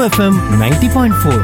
FM ninety point four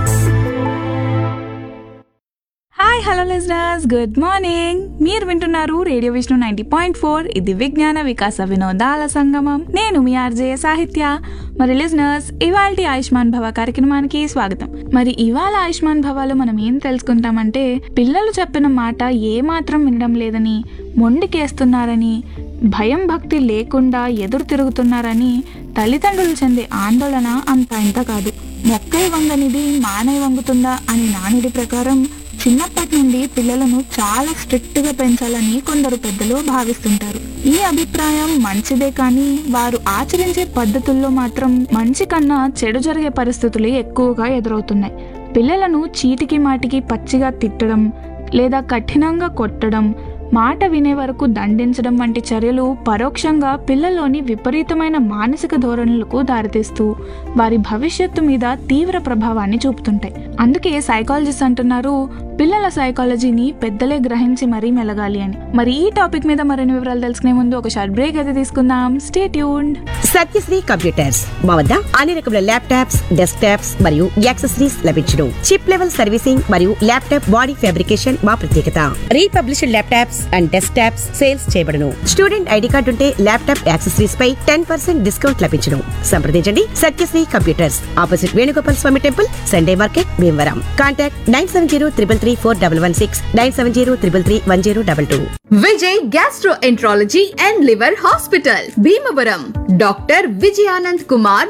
hi hello listeners good morning మీరు వింటున్నారు radio Vishnu ninety point four ఇది విజ్ఞాన వికాస వినోదాల సంగమం నేను మీ ఆర్జే సాహిత్య మరి లిజనర్స్ ఇవాళ ఆయుష్మాన్ భవ కార్యక్రమానికి స్వాగతం మరి ఇవాళ ఆయుష్మాన్ భవాలో మనం ఏం తెలుసుకుంటామంటే పిల్లలు చెప్పిన మాట ఏ మాత్రం వినడం లేదని మొండికేస్తున్నారని భయం భక్తి లేకుండా ఎదురు తిరుగుతున్నారని తల్లిదండ్రులు చెందే ఆందోళన అంత ఇంత కాదు మొక్కై వంగనిది మానై వంగుతుందా అని నానుడి ప్రకారం చిన్నప్పటి నుండి పిల్లలను చాలా స్ట్రిక్ట్ గా పెంచాలని కొందరు పెద్దలు భావిస్తుంటారు ఈ అభిప్రాయం మంచిదే కానీ వారు ఆచరించే పద్ధతుల్లో మాత్రం మంచి కన్నా చెడు జరిగే పరిస్థితులు ఎక్కువగా ఎదురవుతున్నాయి పిల్లలను చీటికి మాటికి పచ్చిగా తిట్టడం లేదా కఠినంగా కొట్టడం మాట వినే వరకు దండించడం వంటి చర్యలు పరోక్షంగా పిల్లల్లోని విపరీతమైన మానసిక ధోరణులకు దారితీస్తూ వారి భవిష్యత్తు మీద తీవ్ర ప్రభావాన్ని చూపుతుంటాయి అందుకే సైకాలజిస్ట్ అంటున్నారు పిల్లల సైకాలజీని పెద్దలే గ్రహించి మరీ మెలగాలి అని మరి ఈ టాపిక్ మీద మరిన్ని వివరాలు తెలుసుకునే ముందు ఒక షార్ట్ బ్రేక్ అయితే తీసుకుందాం స్టే ట్యూన్డ్ సత్యశ్రీ కంప్యూటర్స్ మా వద్ద అన్ని రకముల ల్యాప్టాప్స్ డెస్క్ టాప్స్ మరియు యాక్సెసరీస్ లభించును చిప్ లెవెల్ సర్వీసింగ్ మరియు ల్యాప్టాప్ బాడీ ఫ్యాబ్రికేషన్ మా ప్రత్యేకత refurbished laptops and desktops sales చేయబడును స్టూడెంట్ ఐడి కార్డు ఉంటే ల్యాప్టాప్ యాక్సెసరీస్ పై టెన్ పర్సెంట్ డిస్కౌంట్ లభించును సంప్రదించండి Satyasri computers opposite Venugopal Swamy temple Sunday market Bhimavaram contact nine seven zero triple three four double one six nine seven zero triple three one zero double two Vijay gastroenterology and liver hospital Bhimavaram doctor Vijayanand Kumar